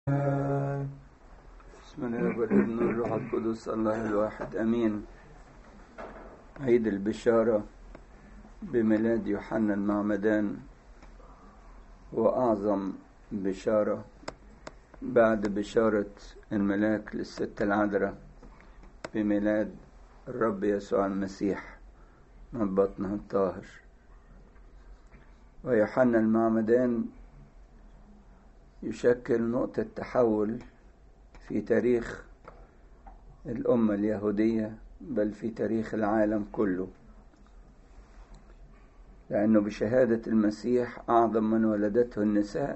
بسم الله والابن والروح القدس الله الواحد امين عيد البشاره بميلاد يوحنا المعمدان هو اعظم بشاره بعد بشاره الملاك للست العذراء بميلاد الرب يسوع المسيح من بطنه الطاهر ويوحنا المعمدان يشكل نقطة تحول في تاريخ الأمة اليهودية بل في تاريخ العالم كله لأنه بشهادة المسيح أعظم من ولدته النساء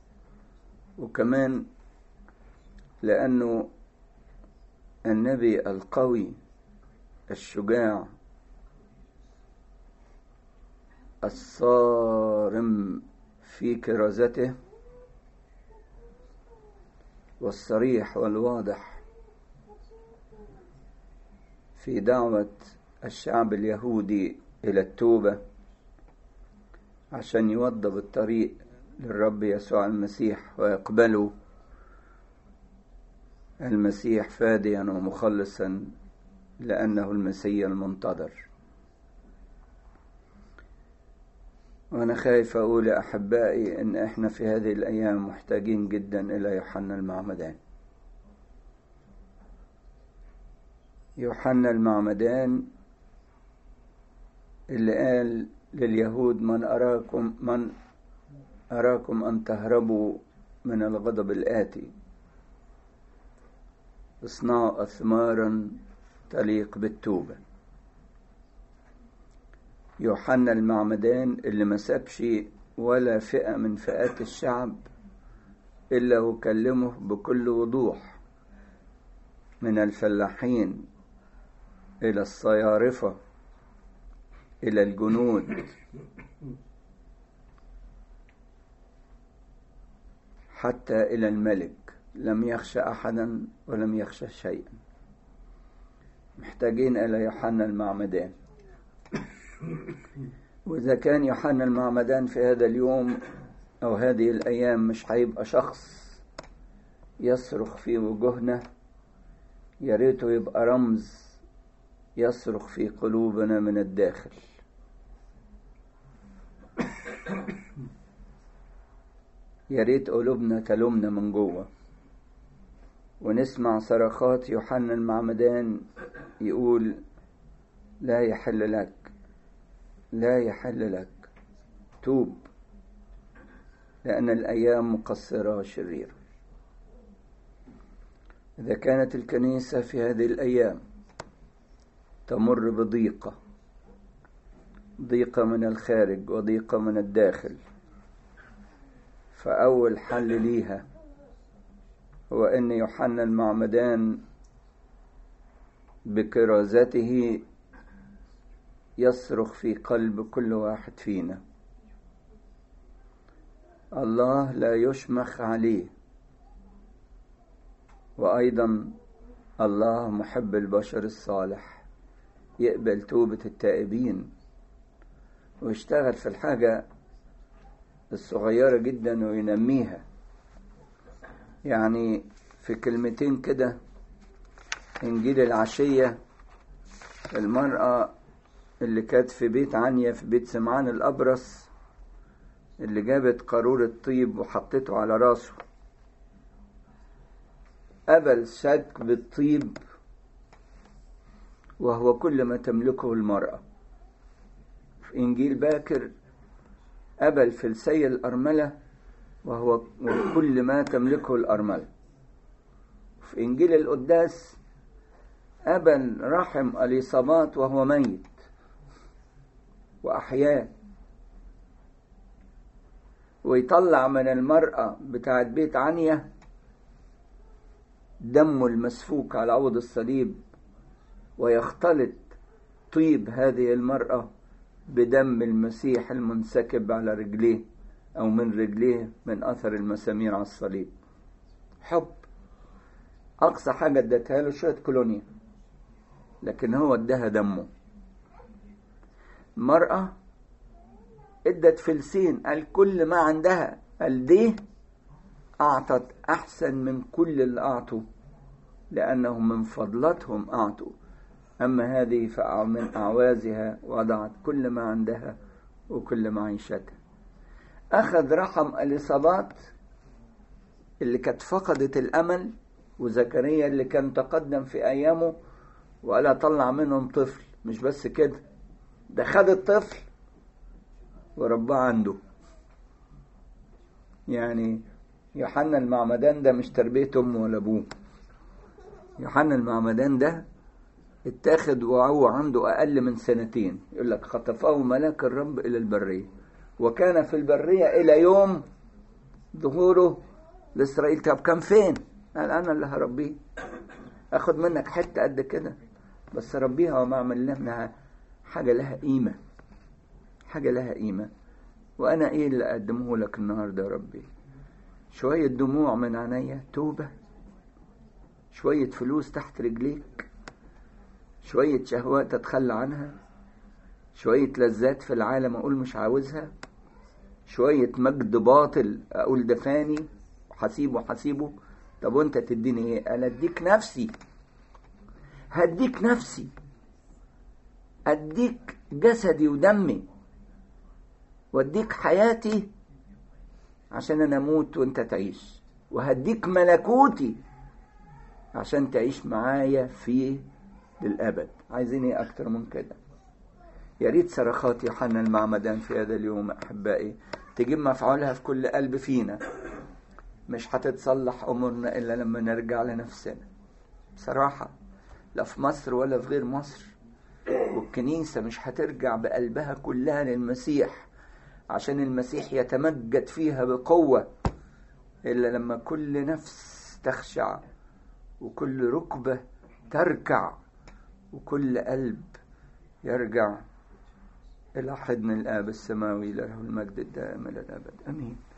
وكمان لأنه النبي القوي الشجاع الصارم في كرازته والصريح والواضح في دعوة الشعب اليهودي إلى التوبة عشان يوضب الطريق للرب يسوع المسيح ويقبلوا المسيح فاديا ومخلصا لأنه المسيح المنتظر وأنا خايف أقول يا أحبائي إن إحنا في هذه الأيام محتاجين جدا إلى يوحنا المعمدان. يوحنا المعمدان اللي قال لليهود من أراكم من أراكم أن تهربوا من الغضب الآتي اصنعوا أثمارا تليق بالتوبة يوحنا المعمدان اللي ما سابش ولا فئة من فئات الشعب إلا وكلمه بكل وضوح من الفلاحين إلى الصيارفة إلى الجنود حتى إلى الملك لم يخشى أحدا ولم يخشى شيئا محتاجين إلى يوحنا المعمدان وإذا كان يوحنا المعمدان في هذا اليوم أو هذه الأيام مش هيبقى شخص يصرخ في وجوهنا يا ريته يبقى رمز يصرخ في قلوبنا من الداخل يا ريت قلوبنا تلومنا من جوه ونسمع صرخات يوحنا المعمدان يقول لا يحل لك لا يحل لك توب لأن الأيام مقصرة وشريرة إذا كانت الكنيسة في هذه الأيام تمر بضيقة ضيقة من الخارج وضيقة من الداخل فأول حل ليها هو أن يوحنا المعمدان بكرازته يصرخ في قلب كل واحد فينا الله لا يشمخ عليه وايضا الله محب البشر الصالح يقبل توبة التائبين ويشتغل في الحاجة الصغيرة جدا وينميها يعني في كلمتين كده انجيل العشية المرأة اللي كانت في بيت عنيا في بيت سمعان الأبرص اللي جابت قارورة طيب وحطته على راسه قبل شك بالطيب وهو كل ما تملكه المرأة في إنجيل باكر قبل فلسي الأرملة وهو كل ما تملكه الأرملة في إنجيل القداس قبل رحم أليصابات وهو ميت وأحياه ويطلع من المرأة بتاعت بيت عنيا دمه المسفوك على عود الصليب ويختلط طيب هذه المرأة بدم المسيح المنسكب على رجليه أو من رجليه من أثر المسامير على الصليب حب أقصى حاجة ادتها له شوية كولونيا لكن هو اداها دمه مرأة ادت فلسين قال كل ما عندها قال دي أعطت أحسن من كل اللي أعطوا لأنهم من فضلتهم أعطوا أما هذه فمن أعوازها وضعت كل ما عندها وكل معيشتها أخذ رحم اليصابات اللي كانت فقدت الأمل وزكريا اللي كان تقدم في أيامه وقال طلع منهم طفل مش بس كده ده خد الطفل ورباه عنده يعني يوحنا المعمدان ده مش تربية أمه ولا أبوه يوحنا المعمدان ده اتاخد وهو عنده أقل من سنتين يقول لك خطفه ملاك الرب إلى البرية وكان في البرية إلى يوم ظهوره لإسرائيل طب كان فين؟ قال أنا اللي هربيه أخد منك حتة قد كده بس ربيها وما أعمل لها حاجة لها قيمة حاجة لها قيمة وأنا إيه اللي أقدمه لك النهاردة يا ربي شوية دموع من عينيا توبة شوية فلوس تحت رجليك شوية شهوات أتخلى عنها شوية لذات في العالم أقول مش عاوزها شوية مجد باطل أقول ده فاني حسيبه حسيبه طب وانت تديني ايه انا اديك نفسي هديك نفسي اديك جسدي ودمي واديك حياتي عشان انا اموت وانت تعيش وهديك ملكوتي عشان تعيش معايا فيه للابد عايزين ايه اكتر من كده يا ريت صرخات يوحنا المعمدان في هذا اليوم احبائي تجيب مفعولها في كل قلب فينا مش هتتصلح امورنا الا لما نرجع لنفسنا بصراحه لا في مصر ولا في غير مصر والكنيسه مش هترجع بقلبها كلها للمسيح عشان المسيح يتمجد فيها بقوه الا لما كل نفس تخشع وكل ركبه تركع وكل قلب يرجع إلى حضن الآب السماوي له المجد الدائم إلى الأبد آمين